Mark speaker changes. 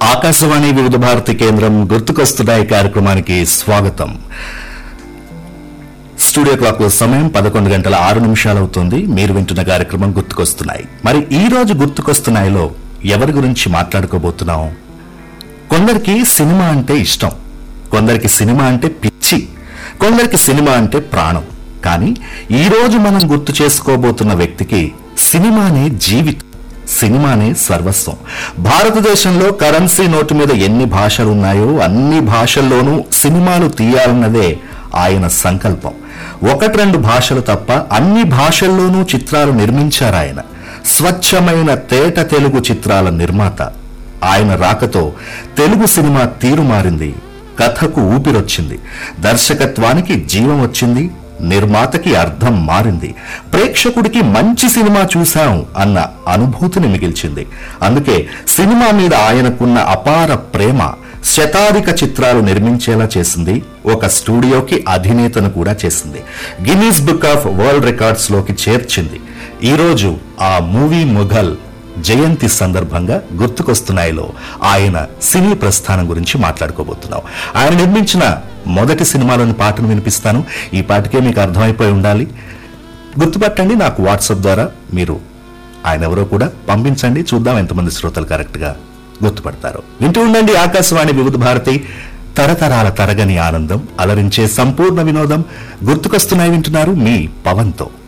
Speaker 1: ఆకాశవాణి వివిధ భారతి కేంద్రం గుర్తుకొస్తున్నాయి కార్యక్రమానికి స్వాగతం స్టూడియో క్లాక్ లో సమయం పదకొండు గంటల ఆరు నిమిషాలు అవుతుంది మీరు వింటున్న కార్యక్రమం గుర్తుకొస్తున్నాయి మరి ఈ రోజు గుర్తుకొస్తున్నాయిలో ఎవరి గురించి మాట్లాడుకోబోతున్నాం కొందరికి సినిమా అంటే ఇష్టం కొందరికి సినిమా అంటే పిచ్చి కొందరికి సినిమా అంటే ప్రాణం కానీ ఈ రోజు మనం గుర్తు చేసుకోబోతున్న వ్యక్తికి సినిమానే జీవితం సినిమానే సర్వస్వం భారతదేశంలో కరెన్సీ నోటు మీద ఎన్ని భాషలు ఉన్నాయో అన్ని భాషల్లోనూ సినిమాలు తీయాలన్నదే ఆయన సంకల్పం ఒకటి రెండు భాషలు తప్ప అన్ని భాషల్లోనూ చిత్రాలు నిర్మించారు ఆయన స్వచ్ఛమైన తేట తెలుగు చిత్రాల నిర్మాత ఆయన రాకతో తెలుగు సినిమా తీరు మారింది కథకు ఊపిరొచ్చింది దర్శకత్వానికి జీవం వచ్చింది నిర్మాతకి అర్థం మారింది ప్రేక్షకుడికి మంచి సినిమా చూశాం అన్న అనుభూతిని మిగిల్చింది అందుకే సినిమా మీద ఆయనకున్న అపార ప్రేమ శతాధిక చిత్రాలు నిర్మించేలా చేసింది ఒక స్టూడియోకి అధినేతను కూడా చేసింది Guinness book of world records లోకి చేర్చింది ఈరోజు ఆ మూవీ ముఘల్ జయంతి సందర్భంగా గుర్తుకొస్తున్నాయిలో ఆయన సినీ ప్రస్థానం గురించి మాట్లాడుకోబోతున్నాం ఆయన నిర్మించిన మొదటి సినిమాలోని పాటను వినిపిస్తాను ఈ పాటకే మీకు అర్థమైపోయి ఉండాలి గుర్తుపట్టండి నాకు వాట్సాప్ ద్వారా మీరు ఆయన ఎవరో కూడా పంపించండి చూద్దాం ఎంతమంది శ్రోతలు కరెక్ట్ గా గుర్తుపడతారు వింటూ ఉండండి ఆకాశవాణి వివిధ భారతి తరతరాల తరగని ఆనందం అలరించే సంపూర్ణ వినోదం గుర్తుకొస్తున్నాయి వింటున్నారు మీ పవన్తో